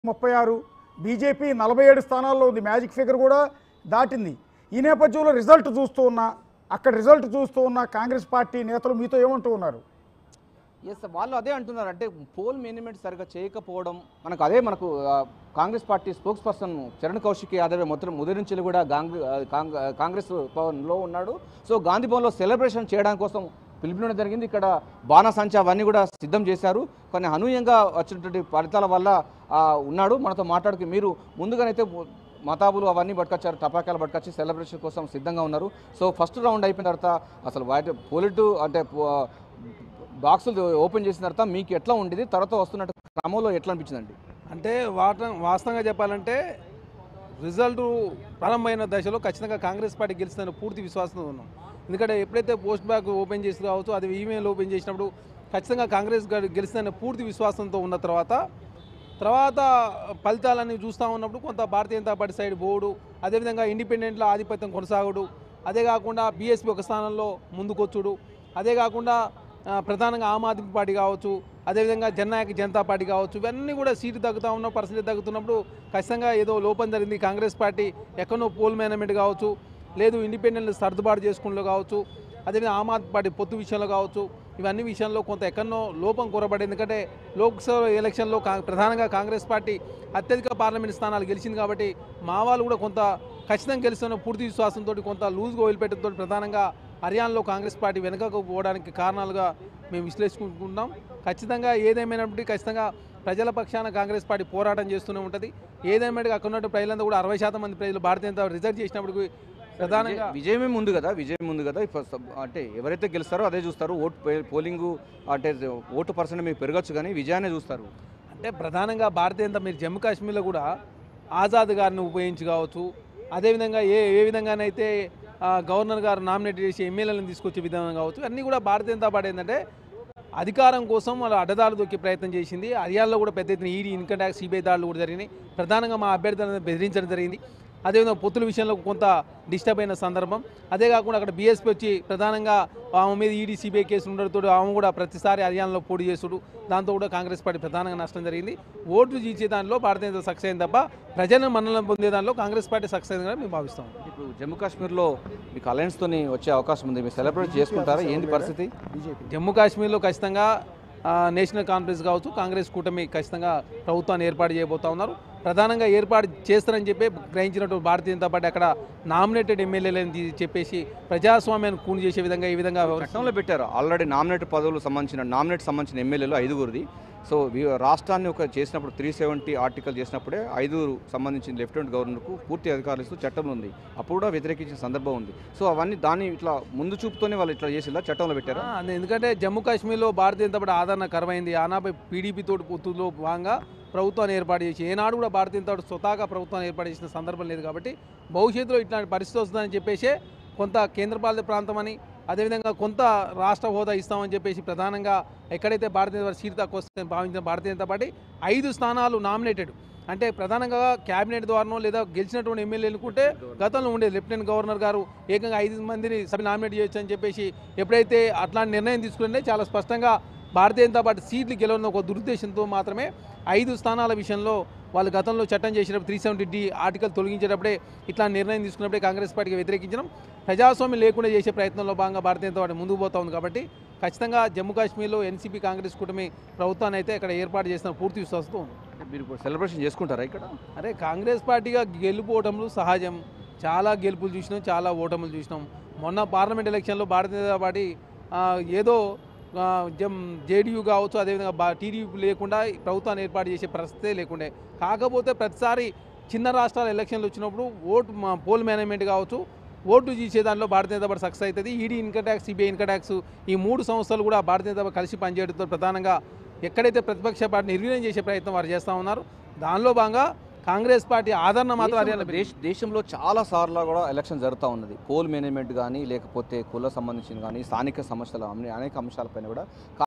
ముప్పై ఆరు బీజేపీ నలభై ఏడు స్థానాల్లో ఉంది మ్యాజిక్ ఫిగర్ కూడా దాటింది ఈ నేపథ్యంలో రిజల్ట్ చూస్తూ ఉన్నా అక్కడ రిజల్ట్ చూస్తూ ఉన్న కాంగ్రెస్ పార్టీ నేతలు మీతో ఏమంటూ ఉన్నారు ఎస్ వాళ్ళు అదే అంటున్నారు అంటే పోల్ మేనేజ్మెంట్ సరిగ్గా చేయకపోవడం మనకు అదే మనకు ఆ, Congress party spokesperson Charan Kaushik Yadav మొత్తం ఉదయం నుంచి కూడా గాంగ్ ఆ, కాంగ్- ఆ, కాంగ్రెస్ భవన్లో ఉన్నాడు సో గాంధీ భవన్లో సెలబ్రేషన్ చేయడానికి కోసం పిలుపునడం జరిగింది ఇక్కడ బాణసంచా అవన్నీ కూడా సిద్ధం చేశారు కానీ అనూహ్యంగా వచ్చినటువంటి ఫలితాల వల్ల ఆ, ఉన్నాడు మనతో మాట్లాడుకు మీరు ముందుగానైతే మతాబులు అవన్నీ పట్టుకొచ్చారు టపాకాయలు పట్టుకొచ్చి సెలబ్రేషన్ కోసం సిద్ధంగా ఉన్నారు సో ఫస్ట్ రౌండ్ అయిపోయిన తర్వాత అసలు వాటి పోలిటు అంటే పో- బాక్సులు ఓపెన్ చేసిన తర్వాత మీకు ఎట్లా ఉండేది తర్వాత వస్తున్నట్టు క్రమంలో ఎట్లా అనిపించిందండి అంటే వాట వాస్తవంగా చెప్పాలంటే రిజల్ట్ ప్రారంభమైన దశలో ఖచ్చితంగా కాంగ్రెస్ పార్టీ గెలుస్తుందని పూర్తి విశ్వాసంతో ఉన్నాం ఎందుకంటే ఎప్పుడైతే పోస్ట్ బ్యాక్ ఓపెన్ చేసి కావచ్చు అది ఈమెయిల్ ఓపెన్ చేసినప్పుడు ఖచ్చితంగా కాంగ్రెస్ గె- గెలుస్తుందనే పూర్తి విశ్వాసంతో ఉన్న తర్వాత తర్వాత ఫలితాలన్నీ చూస్తూ ఉన్నప్పుడు కొంత భారతీయ జనతా పార్టీ సైడ్ పోవుడు అదేవిధంగా ఇండిపెండెంట్ల ఆధిపత్యం కొనసాగుడు అదే కాకుండా బీఎస్పీ ఒక స్థానంలో ముందుకొచ్చుడు అదే కాకుండా ఆ, ప్రధానంగా ఆమ్ ఆద్మీ పార్టీ కావచ్చు అదేవిధంగా జననాయక జనతా పార్టీ కావచ్చు ఇవన్నీ కూడా సీటు తగ్గుతూ ఉన్న పర్సెంటేజ్ తగ్గుతున్నప్పుడు ఖచ్చితంగా ఏదో లోపం జరిగింది కాంగ్రెస్ పార్టీ ఎక్కడో పోల్ మేనేజ్మెంట్ కావచ్చు లేదు ఇండిపెండెంట్ సర్దుబాటు చేసుకుంటూ కావచ్చు అదేవిధంగా ఆమ్ ఆద్మీ పార్టీ పొత్తు విషయంలో కావచ్చు ఇవన్నీ విషయంలో కొంత ఎక్కడో లోపం కూరబడి ఎందుకంటే లోక్సభ ఎలక్షన్లో కా ప్రధానంగా కాంగ్రెస్ పార్టీ అత్యధిక పార్లమెంట్ స్థానాలు గెలిచింది కాబట్టి మా వాళ్ళు కూడా కొంత ఖచ్చితంగా గెలుస్తున్న పూర్తి విశ్వాసంతో కొంత లూజ్గా వదిలిపెట్టడంతో ప్రధానంగా హర్యానాలో కాంగ్రెస్ పార్టీ వెనుకకు పోవడానికి కారణాలుగా మేము విశ్లేషించుకుంటున్నాం ఖచ్చితంగా ఏదేమైనప్పటికీ ఖచ్చితంగా ప్రజల పక్షాన కాంగ్రెస్ పార్టీ పోరాటం చేస్తూనే ఉంటుంది ఏదేమైనా అక్కడ ఉన్నట్టు ప్రజలంతా కూడా అరవై శాతం మంది ప్రజలు భారతీయ జనతా పార్టీ రిజల్ట్ చేసినప్పుడు ప్రధానంగా విజయ- విజయమే ముందు కదా విజయం ముందు కదా ఇప్పుడు సబ్- అంటే ఎవరైతే గెలుస్తారో అదే చూస్తారు ఓటు పే- పోలింగు అంటే ఓటు పర్సెంట్ మీకు పెరగచ్చు కానీ విజయాన్ని చూస్తారు అంటే ప్రధానంగా భారతీయ జనతా మీరు జమ్మూ కాశ్మీర్లో కూడా ఆజాద్ గారిని ఉపయోగించి కావచ్చు అదేవిధంగా ఏ ఏ విధంగానైతే ఆ, గవర్నర్ గారు నామినేట్ చేసి ఎమ్మెల్యేలను తీసుకొచ్చే విధానం కావచ్చు అన్నీ కూడా భారతీయ జనతా పార్టీ ఏంటంటే అధికారం కోసం వాళ్ళు అడ్డదారులు దొక్కే ప్రయత్నం చేసింది హర్యానాలో కూడా పెద్ద ఎత్తున ఈడీ ఇన్కమ్ ట్యాక్స్ సిబిఐ దాడులు కూడా జరిగినాయి ప్రధానంగా మా అభ్యర్థులను బెదిరించడం జరిగింది అదేవిధంగా పొత్తుల విషయంలో కొంత డిస్టర్బ్ అయిన సందర్భం అదే కాకుండా అక్కడ బీఎస్పీ వచ్చి ప్రధానంగా ఆమె మీద ఈడీ సిబిఐ కేసు ఉండడంతో ఆమె కూడా ప్రతిసారి హర్యానాలో పోటీ చేసుడు దాంతో కూడా కాంగ్రెస్ పార్టీ ప్రధానంగా నష్టం జరిగింది ఓట్లు జీచే దానిలో భారతీయ జనతా సక్సెస్ అయింది తప్ప ప్రజలను మన్నలను పొందే దానిలో కాంగ్రెస్ పార్టీ సక్సెస్ అయిందని మేము భావిస్తాం ఇప్పుడు జమ్మూ కాశ్మీర్లో మీకు అలయన్స్తోని వచ్చే అవకాశం ఉంది మీరు సెలబ్రేట్ చేసుకుంటారా ఏంది పరిస్థితి జమ్మూ కాశ్మీర్లో ఖచ్చితంగా ఆ, నేషనల్ కాన్ఫరెన్స్ కావచ్చు కాంగ్రెస్ కూటమి ఖచ్చితంగా ప్రభుత్వాన్ని ఏర్పాటు చేయబోతా ఉన్నారు ప్రధానంగా ఏర్పాటు చేస్తారని చెప్పి గ్రహించినటువంటి భారతీయ జనతా పార్టీ అక్కడ నామినేటెడ్ ఎమ్మెల్యేలని తీ- చెప్పేసి ప్రజాస్వామ్యాన్ని కూని చేసే విధంగా ఈ విధంగా చట్టంలో పెట్టారు ఆల్రెడీ నామినేట్ పదవులకు సంబంధించిన నామినేట్ సంబంధించిన ఎమ్మెల్యేలు ఐదుగురిది సో వి- రాష్ట్రాన్ని ఒక చేసినప్పుడు త్రీ సెవెంటీ ఆర్టికల్ చేసినప్పుడే ఐదుగురు సంబంధించిన లెఫ్టినెంట్ గవర్నర్కు పూర్తి అధికారులు ఇస్తూ చట్టం ఉంది అప్పుడు కూడా వ్యతిరేకించిన సందర్భం ఉంది సో అవన్నీ దాన్ని ఇట్లా ముందు చూపుతోనే వాళ్ళు ఇట్లా చేసిందా చట్టంలో పెట్టారా ఆ, అదే ఎందుకంటే జమ్మూ కాశ్మీర్లో భారతీయ జనతా పార్టీ ఆదరణ కరమైంది ఆనాపై పీడీపీ తోటి పొత్తులో భాగంగా ప్రభుత్వాన్ని ఏర్పాటు చేసి ఏనాడు కూడా భారతీయ జనతా పార్టీ స్వతహాగా ప్రభుత్వాన్ని ఏర్పాటు చేసిన సందర్భం లేదు కాబట్టి భవిష్యత్తులో ఇట్లాంటి పరిస్థితి వస్తుందని చెప్పేసి కొంత కేంద్రపాలిత ప్రాంతం అని అదేవిధంగా కొంత రాష్ట్ర హోదా ఇస్తామని చెప్పేసి ప్రధానంగా ఎక్కడైతే భారతీయ జనతా పార్టీ సీటు తక్కువ వస్తుందని భావించిన భారతీయ జనతా పార్టీ ఐదు స్థానాలు నామినేటెడ్ అంటే ప్రధానంగా క్యాబినెట్ ద్వారానో లేదా గెలిచినటువంటి ఎమ్మెల్యేలు అనుకుంటే గతంలో ఉండేది లెఫ్టినెంట్ గవర్నర్ గారు ఏకంగా ఐదు మందిని సభ నామినేట్ చేయొచ్చు అని చెప్పేసి ఎప్పుడైతే అట్లాంటి నిర్ణయం తీసుకుంటే చాలా స్పష్టంగా భారతీయ జనతా పార్టీ సీట్లు గెలవడం ఒక దురుద్దేశంతో మాత్రమే ఐదు స్థానాల విషయంలో వాళ్ళు గతంలో చట్టం చేసినప్పుడు త్రీ సెవెంటీ డి ఆర్టికల్ తొలగించేటప్పుడే ఇట్లా నిర్ణయం తీసుకున్నప్పుడే కాంగ్రెస్ పార్టీకి వ్యతిరేకించడం ప్రజాస్వామ్యం లేకుండా చేసే ప్రయత్నంలో భాగంగా భారతీయ జనతా పార్టీ ముందుకు పోతా ఉంది కాబట్టి ఖచ్చితంగా జమ్మూ కాశ్మీర్లో ఎన్సీపీ కాంగ్రెస్ కూటమి ప్రభుత్వాన్ని అయితే ఇక్కడ ఏర్పాటు చేసిన పూర్తి విశ్వాసంతో ఉంది అంటే మీరు ఇప్పుడు సెలబ్రేషన్ చేసుకుంటారా ఇక్కడ అరే కాంగ్రెస్ పార్టీగా గెలుపోవటంలు సహజం చాలా గెలుపులు చూసినాం చాలా ఓటములు చూసినాం మొన్న పార్లమెంట్ ఎలక్షన్లో భారతీయ జనతా పార్టీ ఆ, ఏదో ఆ, జం జేడీయూ కావచ్చు అదేవిధంగా బా టీడీపీ లేకుండా ఈ ప్రభుత్వాన్ని ఏర్పాటు చేసే పరిస్థితే లేకుండే కాకపోతే ప్రతిసారి చిన్న రాష్ట్రాల ఎలక్షన్లు వచ్చినప్పుడు ఓటు మా పోల్ మేనేజ్మెంట్ కావచ్చు ఓటు చేసే దానిలో భారతీయ జనతా పార్టీ సక్సెస్ అవుతుంది ED income tax CBI income tax ఈ మూడు సంస్థలు కూడా భారతీయ జనతా పార్టీ కలిసి పనిచేయడంతో ప్రధానంగా ఎక్కడైతే ప్రతిపక్ష పార్టీ నిర్వీర్యం చేసే ప్రయత్నం వారు చేస్తూ ఉన్నారు దానిలో భాగంగా కాంగ్రెస్ పార్టీ ఆదరణ మాత్రం హర్యానా దేశంలో- దేశ దేశంలో చాలా సార్లు కూడా ఎలక్షన్ జరుగుతూ ఉన్నది పోల్ మేనేజ్మెంట్ కానీ లేకపోతే కుల సంబంధించిన కానీ స్థానిక సమస్యలు అన్ని అనేక అంశాలపైన కూడా